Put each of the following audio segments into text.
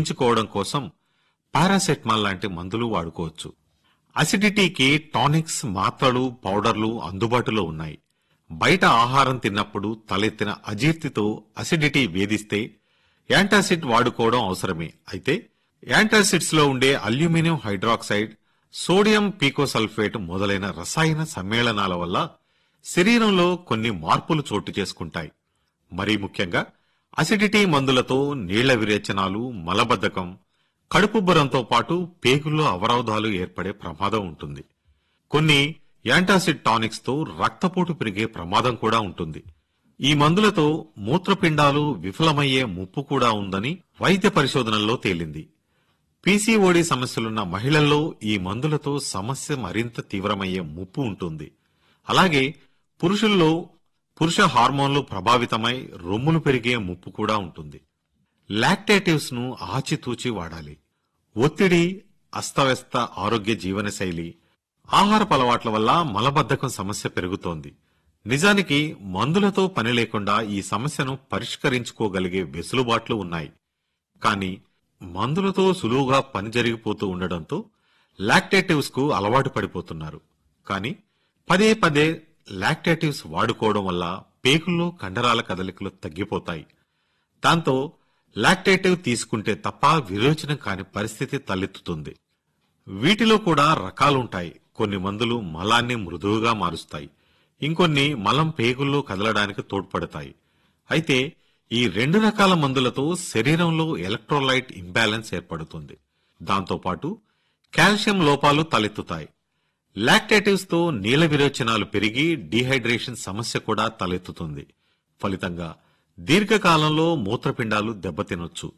తగ్గించుకోవడం కోసం పారాసెటమాల్ లాంటి మందులు వాడుకోవచ్చు అసిడిటీకి టానిక్స్ మాత్రలు పౌడర్లు అందుబాటులో ఉన్నాయి బయట ఆహారం తిన్నప్పుడు తలెత్తిన అజీర్తితో అసిడిటీ వేధిస్తే యాంటాసిడ్ వాడుకోవడం అవసరమే అయితే యాంటాసిడ్స్ లో ఉండే అల్యూమినియం హైడ్రాక్సైడ్ సోడియం పీకోసల్ఫేట్ మొదలైన రసాయన సమ్మేళనాల వల్ల శరీరంలో కొన్ని మార్పులు చోటు చేసుకుంటాయి మరీ ముఖ్యంగా అసిడిటీ మందులతో నీళ్ల విరేచనాలు మలబద్ధకం కడుపుబ్బరంతో పాటు పేగుల్లో అవరోధాలు ఏర్పడే ప్రమాదం ఉంటుంది కొన్ని యాంటాసిడ్ టానిక్స్ తో రక్తపోటు పెరిగే ప్రమాదం కూడా ఉంటుంది ఈ మందులతో మూత్రపిండాలు విఫలమయ్యే ముప్పు కూడా ఉందని వైద్య పరిశోధనల్లో తేలింది పీసీఓడి సమస్యలున్న మహిళల్లో ఈ మందులతో సమస్య మరింత తీవ్రమయ్యే ముప్పు ఉంటుంది అలాగే పురుషుల్లో పురుష హార్మోన్లు ప్రభావితమై రొమ్ములు పెరిగే ముప్పు కూడా ఉంటుంది లాక్టేటివ్స్ ను ఆచితూచి వాడాలి ఒత్తిడి అస్తవ్యస్త ఆరోగ్య జీవనశైలి ఆహారపు అలవాట్ల వల్ల మలబద్ధకం సమస్య పెరుగుతోంది నిజానికి మందులతో పని లేకుండా ఈ సమస్యను పరిష్కరించుకోగలిగే వెసులుబాట్లు ఉన్నాయి కానీ మందులతో సులువుగా పని జరిగిపోతూ ఉండడంతో లాక్టేటివ్స్ కు అలవాటు పడిపోతున్నారు కానీ పదే పదే లాక్టేటివ్స్ వాడుకోవడం వల్ల పేగుల్లో కండరాల కదలికలు తగ్గిపోతాయి దాంతో లాక్టేటివ్ తీసుకుంటే తప్ప విరోచనం కాని పరిస్థితి తలెత్తుతుంది వీటిలో కూడా రకాలుంటాయి కొన్ని మందులు మలాన్ని మృదువుగా మారుస్తాయి ఇంకొన్ని మలం పేగుల్లో కదలడానికి తోడ్పడతాయి అయితే ఈ రెండు రకాల మందులతో శరీరంలో ఎలక్ట్రోలైట్ ఇంబ్యాలెన్స్ ఏర్పడుతుంది దాంతోపాటు కాల్షియం లోపాలు తలెత్తుతాయి లాక్టేటివ్స్ తో నీల విరోచనాలు పెరిగి డీహైడ్రేషన్ సమస్య కూడా తలెత్తుతుంది ఫలితంగా దీర్ఘకాలంలో మూత్రపిండాలు దెబ్బతినొచ్చు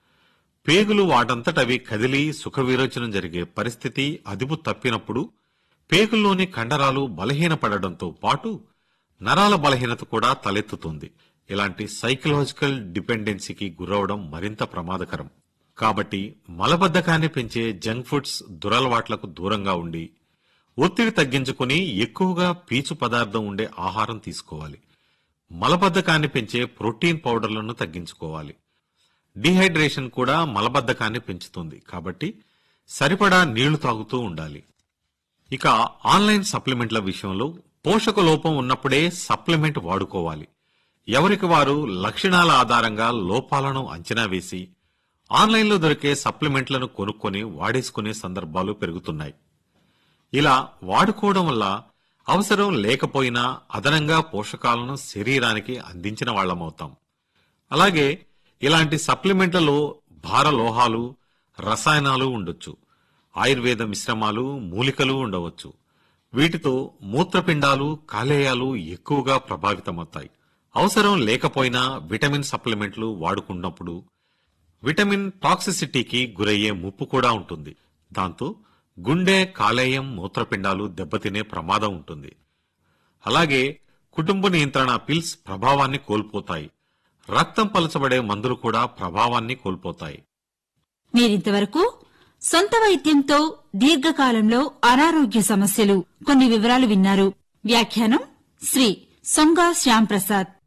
పేగులు వాటంతటవి కదిలి సుఖ విరోచనం జరిగే పరిస్థితి అదుపు తప్పినప్పుడు పేగుల్లోని కండరాలు బలహీనపడడంతో పాటు నరాల బలహీనత కూడా తలెత్తుతుంది ఇలాంటి సైకలాజికల్ డిపెండెన్సీకి గురవడం మరింత ప్రమాదకరం కాబట్టి మలబద్ధకాన్ని పెంచే జంక్ ఫుడ్స్ దురలవాట్లకు దూరంగా ఉండి ఒత్తిడి తగ్గించుకుని ఎక్కువగా పీచు పదార్థం ఉండే ఆహారం తీసుకోవాలి మలబద్ధకాన్ని పెంచే ప్రోటీన్ పౌడర్లను తగ్గించుకోవాలి డిహైడ్రేషన్ కూడా మలబద్ధకాన్ని పెంచుతుంది కాబట్టి సరిపడా నీళ్లు తాగుతూ ఉండాలి ఇక ఆన్లైన్ సప్లిమెంట్ల విషయంలో పోషక లోపం ఉన్నప్పుడే సప్లిమెంట్ వాడుకోవాలి ఎవరికి వారు లక్షణాల ఆధారంగా లోపాలను అంచనా వేసి ఆన్లైన్లో దొరికే సప్లిమెంట్లను కొనుక్కొని వాడేసుకునే సందర్భాలు పెరుగుతున్నాయి ఇలా వాడుకోవడం వల్ల అవసరం లేకపోయినా అదనంగా పోషకాలను శరీరానికి అందించిన వాళ్ళమవుతాం అలాగే ఇలాంటి సప్లిమెంట్లలో భార లోహాలు రసాయనాలు ఉండొచ్చు ఆయుర్వేద మిశ్రమాలు మూలికలు ఉండవచ్చు వీటితో మూత్రపిండాలు కాలేయాలు ఎక్కువగా ప్రభావితమవుతాయి అవసరం లేకపోయినా విటమిన్ సప్లిమెంట్లు వాడుకున్నప్పుడు విటమిన్ టాక్సిసిటీకి గురయ్యే ముప్పు కూడా ఉంటుంది దాంతో గుండె కాలేయం మూత్రపిండాలు దెబ్బతినే ప్రమాదం ఉంటుంది అలాగే కుటుంబ నియంత్రణ పిల్స్ ప్రభావాన్ని కోల్పోతాయి రక్తం పలచబడే మందులు కూడా ప్రభావాన్ని కోల్పోతాయి మీరింతవరకు సొంత వైద్యంతో దీర్ఘకాలంలో అనారోగ్య సమస్యలు కొన్ని వివరాలు విన్నారు వ్యాఖ్యానం శ్రీ సొంగా శ్యాంప్రసాద్